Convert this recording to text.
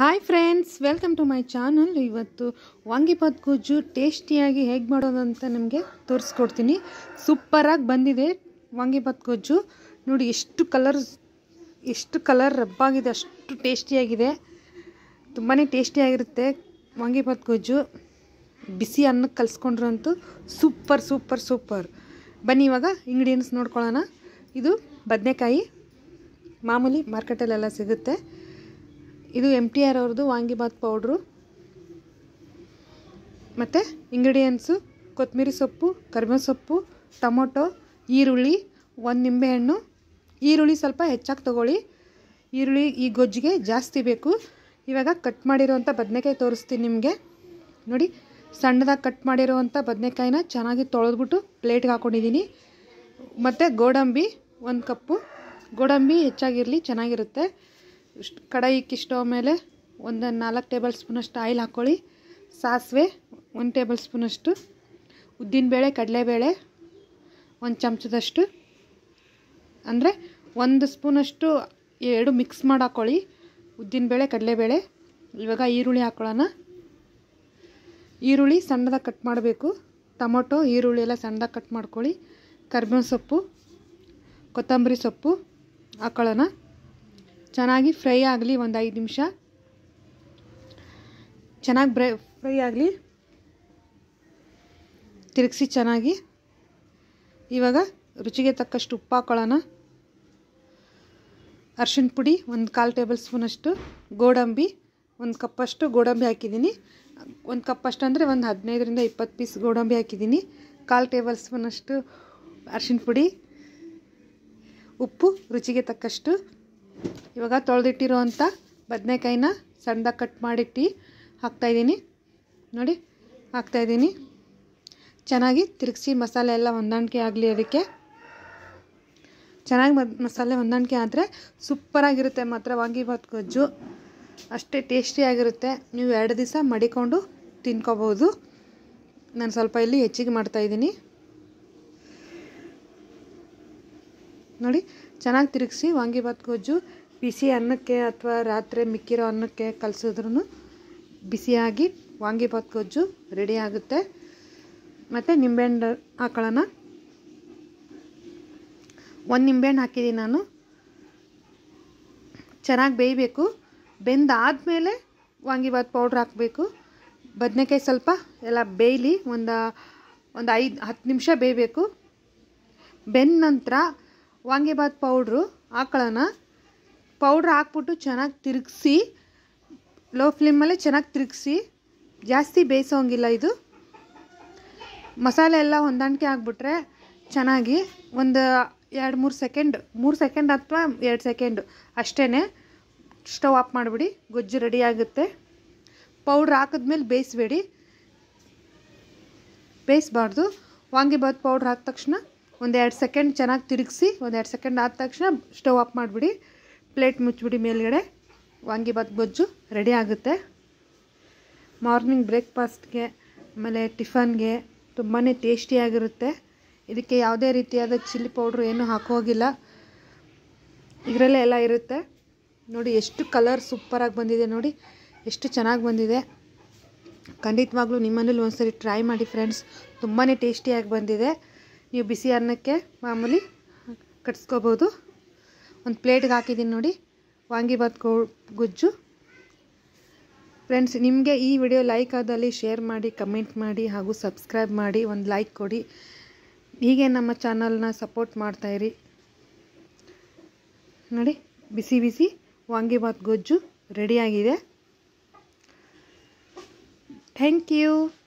hi friends welcome to my channel ಇವತ್ತು ವಾಂಗಿಬಾತ್ ಗೊಜ್ಜು ಟೇಸ್ಟಿಯಾಗಿ ಹೇಗೆ ಮಾಡೋದಂತ ನಿಮಗೆ ತೋರಿಸ್ಕೊಡ್ತೀನಿ ಸೂಪರಾಗಿ ಬಂದಿದೆ ವಾಂಗಿಬಾತ್ ಗೊಜ್ಜು ನೋಡಿ ಎಷ್ಟು ಕಲರ್ ಎಷ್ಟು ಕಲರ್ ರಬ್ಬಾಗಿದೆ ಅಷ್ಟು ಟೇಸ್ಟಿಯಾಗಿದೆ ತುಂಬಾ ಟೇಸ್ಟಿಯಾಗಿರುತ್ತೆ ವಾಂಗಿಬಾತ್ ಗೊಜ್ಜು ಬಿಸಿ ಅನ್ನಕ್ಕೆ ಕಲಿಸ್ಕೊಂಡ್ರಂತೂ ಸೂಪರ್ ಸೂಪರ್ ಸೂಪರ್ ಬನ್ನಿ ಇವಾಗ ಇಂಗ್ರೀಡಿಯೆಂಟ್ಸ್ ನೋಡ್ಕೊಳ್ಳೋಣ ಇದು ಬದನೆಕಾಯಿ ಮಾಮೂಲಿ ಮಾರ್ಕೆಟಲ್ಲೆಲ್ಲ ಸಿಗುತ್ತೆ ಇದು ಎಮ್ ಟಿ ಆರ್ ಅವ್ರದ್ದು ವಾಂಗಿಬಾತ್ ಪೌಡ್ರು ಮತ್ತು ಇಂಗ್ರೀಡಿಯೆಂಟ್ಸು ಕೊತ್ತಂಬರಿ ಸೊಪ್ಪು ಕರಿಬೇವು ಸೊಪ್ಪು ಟೊಮೊಟೊ ಈರುಳ್ಳಿ ಒಂದು ನಿಂಬೆಹಣ್ಣು ಈರುಳ್ಳಿ ಸ್ವಲ್ಪ ಹೆಚ್ಚಾಗಿ ತೊಗೊಳ್ಳಿ ಈರುಳ್ಳಿ ಈ ಗೊಜ್ಜಿಗೆ ಜಾಸ್ತಿ ಬೇಕು ಇವಾಗ ಕಟ್ ಮಾಡಿರೋವಂಥ ಬದನೆಕಾಯಿ ತೋರಿಸ್ತೀನಿ ನಿಮಗೆ ನೋಡಿ ಸಣ್ಣದಾಗಿ ಕಟ್ ಮಾಡಿರೋವಂಥ ಬದನೆಕಾಯಿನ ಚೆನ್ನಾಗಿ ತೊಳೆದ್ಬಿಟ್ಟು ಪ್ಲೇಟ್ಗೆ ಹಾಕ್ಕೊಂಡಿದ್ದೀನಿ ಮತ್ತು ಗೋಡಂಬಿ ಒಂದು ಕಪ್ಪು ಗೋಡಂಬಿ ಹೆಚ್ಚಾಗಿರಲಿ ಚೆನ್ನಾಗಿರುತ್ತೆ ಇಷ್ಟು ಕಡಾಯಿ ಇಕ್ಕಿ ಸ್ಟವ್ ಮೇಲೆ ಒಂದು ನಾಲ್ಕು ಟೇಬಲ್ ಸ್ಪೂನಷ್ಟು ಆಯಿಲ್ ಹಾಕ್ಕೊಳ್ಳಿ ಸಾಸಿವೆ ಒಂದು ಟೇಬಲ್ ಸ್ಪೂನಷ್ಟು ಉದ್ದಿನಬೇಳೆ ಕಡಲೆಬೇಳೆ ಒಂದು ಚಮಚದಷ್ಟು ಅಂದರೆ ಒಂದು ಸ್ಪೂನಷ್ಟು ಎರಡು ಮಿಕ್ಸ್ ಮಾಡಿ ಹಾಕ್ಕೊಳ್ಳಿ ಉದ್ದಿನಬೇಳೆ ಕಡಲೆಬೇಳೆ ಇವಾಗ ಈರುಳ್ಳಿ ಹಾಕ್ಕೊಳ್ಳೋಣ ಈರುಳ್ಳಿ ಸಣ್ಣದಾಗಿ ಕಟ್ ಮಾಡಬೇಕು ಟೊಮೊಟೊ ಈರುಳ್ಳಿ ಎಲ್ಲ ಸಣ್ಣದಾಗಿ ಕಟ್ ಮಾಡ್ಕೊಳ್ಳಿ ಕರ್ಬೇವಿನ ಸೊಪ್ಪು ಕೊತ್ತಂಬರಿ ಸೊಪ್ಪು ಹಾಕ್ಕೊಳ್ಳೋಣ ಚೆನ್ನಾಗಿ ಫ್ರೈ ಆಗಲಿ ಒಂದು ಐದು ನಿಮಿಷ ಚೆನ್ನಾಗಿ ಬ್ರೈ ಫ್ರೈ ಆಗಲಿ ತಿರುಗಿಸಿ ಚೆನ್ನಾಗಿ ಇವಾಗ ರುಚಿಗೆ ತಕ್ಕಷ್ಟು ಉಪ್ಪು ಹಾಕ್ಕೊಳ್ಳೋಣ ಅರ್ಶಿಣ ಪುಡಿ ಒಂದು ಕಾಲು ಟೇಬಲ್ ಸ್ಪೂನಷ್ಟು ಗೋಡಂಬಿ ಒಂದು ಕಪ್ಪಷ್ಟು ಗೋಡಂಬಿ ಹಾಕಿದ್ದೀನಿ ಒಂದು ಕಪ್ಪಷ್ಟು ಅಂದರೆ ಒಂದು ಹದಿನೈದರಿಂದ ಇಪ್ಪತ್ತು ಪೀಸ್ ಗೋಡಂಬಿ ಹಾಕಿದ್ದೀನಿ ಕಾಲು ಟೇಬಲ್ ಸ್ಪೂನಷ್ಟು ಅರ್ಶಿಣ ಪುಡಿ ಉಪ್ಪು ರುಚಿಗೆ ತಕ್ಕಷ್ಟು ಇವಾಗ ತೊಳೆದಿಟ್ಟಿರೋವಂಥ ಬದನೆಕಾಯಿನ ಸಣ್ಣದಾಗಿ ಕಟ್ ಮಾಡಿಟ್ಟು ಹಾಕ್ತಾಯಿದ್ದೀನಿ ನೋಡಿ ಹಾಕ್ತಾಯಿದ್ದೀನಿ ಚೆನ್ನಾಗಿ ತಿರುಗಿಸಿ ಮಸಾಲೆ ಎಲ್ಲ ಹೊಂದಾಣಿಕೆ ಆಗಲಿ ಅದಕ್ಕೆ ಚೆನ್ನಾಗಿ ಮದ್ ಮಸಾಲೆ ಹೊಂದಾಣಿಕೆ ಆದರೆ ಸೂಪರಾಗಿರುತ್ತೆ ಮಾತ್ರ ವಾಂಗಿಬಾತ್ ಗೊಜ್ಜು ಅಷ್ಟೇ ಟೇಸ್ಟಿಯಾಗಿರುತ್ತೆ ನೀವು ಎರಡು ದಿವಸ ಮಡಿಕೊಂಡು ತಿನ್ಕೋಬೋದು ನಾನು ಸ್ವಲ್ಪ ಇಲ್ಲಿ ಹೆಚ್ಚಿಗೆ ಮಾಡ್ತಾಯಿದ್ದೀನಿ ನೋಡಿ ಚೆನ್ನಾಗಿ ತಿರುಗಿಸಿ ವಾಂಗಿಬಾತ್ ಗೊಜ್ಜು ಬಿಸಿ ಅನ್ನಕ್ಕೆ ಅಥವಾ ರಾತ್ರಿ ಮಿಕ್ಕಿರೋ ಅನ್ನಕ್ಕೆ ಕಲಸಿದ್ರೂ ಬಿಸಿಯಾಗಿ ವಾಂಗಿಬಾತ್ ಗೊಜ್ಜು ರೆಡಿ ಆಗುತ್ತೆ ಮತ್ತು ನಿಂಬೆಹಣ್ಣು ಹಾಕೊಳ್ಳೋಣ ಒಂದು ನಿಂಬೆಹಣ್ಣು ಹಾಕಿದ್ದೀನಿ ನಾನು ಚೆನ್ನಾಗಿ ಬೇಯಬೇಕು ಬೆಂದಾದಮೇಲೆ ವಾಂಗಿಬಾತ್ ಪೌಡ್ರ್ ಹಾಕಬೇಕು ಬದನೆಕಾಯಿ ಸ್ವಲ್ಪ ಎಲ್ಲ ಬೇಯಲಿ ಒಂದು ಒಂದು ಐದು ಹತ್ತು ನಿಮಿಷ ಬೇಯಬೇಕು ಬೆಂದ ನಂತರ ವಾಂಗಿಬಾತ್ ಪೌಡ್ರು ಹಾಕೊಳ್ಳೋಣ ಪೌಡ್ರ್ ಹಾಕ್ಬಿಟ್ಟು ಚೆನ್ನಾಗಿ ತಿರುಗಿಸಿ ಲೋ ಫ್ಲೇಮಲ್ಲೇ ಚೆನ್ನಾಗಿ ತಿರುಗಿಸಿ ಜಾಸ್ತಿ ಬೇಯಿಸೋಂಗಿಲ್ಲ ಇದು ಮಸಾಲೆ ಎಲ್ಲ ಹೊಂದಾಣಿಕೆ ಆಗಿಬಿಟ್ರೆ ಚೆನ್ನಾಗಿ ಒಂದು ಎರಡು ಮೂರು ಸೆಕೆಂಡ್ ಮೂರು ಸೆಕೆಂಡ್ ಅಥವಾ ಎರಡು ಸೆಕೆಂಡ್ ಅಷ್ಟೇ ಸ್ಟವ್ ಆಫ್ ಮಾಡಿಬಿಡಿ ಗೊಜ್ಜು ರೆಡಿ ಆಗುತ್ತೆ ಪೌಡ್ರ್ ಹಾಕಿದ್ಮೇಲೆ ಬೇಯಿಸ್ಬೇಡಿ ಬೇಯಿಸ್ಬಾರ್ದು ವಾಂಗಿಬಾತ್ ಪೌಡ್ರ್ ಹಾಕಿದ ತಕ್ಷಣ ಒಂದು ಎರಡು ಸೆಕೆಂಡ್ ಚೆನ್ನಾಗಿ ತಿರುಗಿಸಿ ಒಂದು ಎರಡು ಸೆಕೆಂಡ್ ಆದ ತಕ್ಷಣ ಸ್ಟವ್ ಆಫ್ ಮಾಡಿಬಿಡಿ ಪ್ಲೇಟ್ ಮುಚ್ಚಿಬಿಡಿ ಮೇಲ್ಗಡೆ ವಾಂಗಿಬಾತ್ ಗೊಜ್ಜು ರೆಡಿ ಆಗುತ್ತೆ ಮಾರ್ನಿಂಗ್ ಬ್ರೇಕ್ಫಾಸ್ಟ್ಗೆ ಆಮೇಲೆ ಟಿಫನ್ಗೆ ತುಂಬಾ ಟೇಸ್ಟಿಯಾಗಿರುತ್ತೆ ಇದಕ್ಕೆ ಯಾವುದೇ ರೀತಿಯಾದ ಚಿಲ್ಲಿ ಪೌಡ್ರು ಏನೂ ಹಾಕೋಗಿಲ್ಲ ಇದರಲ್ಲೇ ಎಲ್ಲ ಇರುತ್ತೆ ನೋಡಿ ಎಷ್ಟು ಕಲರ್ ಸೂಪರಾಗಿ ಬಂದಿದೆ ನೋಡಿ ಎಷ್ಟು ಚೆನ್ನಾಗಿ ಬಂದಿದೆ ಖಂಡಿತವಾಗ್ಲೂ ನಿಮ್ಮನೇಲಿ ಒಂದ್ಸರಿ ಟ್ರೈ ಮಾಡಿ ಫ್ರೆಂಡ್ಸ್ ತುಂಬಾ ಟೇಸ್ಟಿಯಾಗಿ ಬಂದಿದೆ ನೀವು ಬಿಸಿ ಅನ್ನಕ್ಕೆ ಮಾಮೂಲಿ ಕಟ್ಸ್ಕೋಬೋದು ಒಂದು ಪ್ಲೇಟ್ಗೆ ಹಾಕಿದ್ದೀನಿ ನೋಡಿ ವಾಂಗಿಬಾತ್ ಗೋ ಗೊಜ್ಜು ಫ್ರೆಂಡ್ಸ್ ನಿಮಗೆ ಈ ವಿಡಿಯೋ ಲೈಕ್ ಆದಲ್ಲಿ ಶೇರ್ ಮಾಡಿ ಕಮೆಂಟ್ ಮಾಡಿ ಹಾಗೂ ಸಬ್ಸ್ಕ್ರೈಬ್ ಮಾಡಿ ಒಂದು ಲೈಕ್ ಕೊಡಿ ಹೀಗೆ ನಮ್ಮ ಚಾನಲ್ನ ಸಪೋರ್ಟ್ ಮಾಡ್ತಾಯಿರಿ ನೋಡಿ ಬಿಸಿ ಬಿಸಿ ವಾಂಗಿಬಾತ್ ಗೊಜ್ಜು ರೆಡಿಯಾಗಿದೆ ಥ್ಯಾಂಕ್ ಯು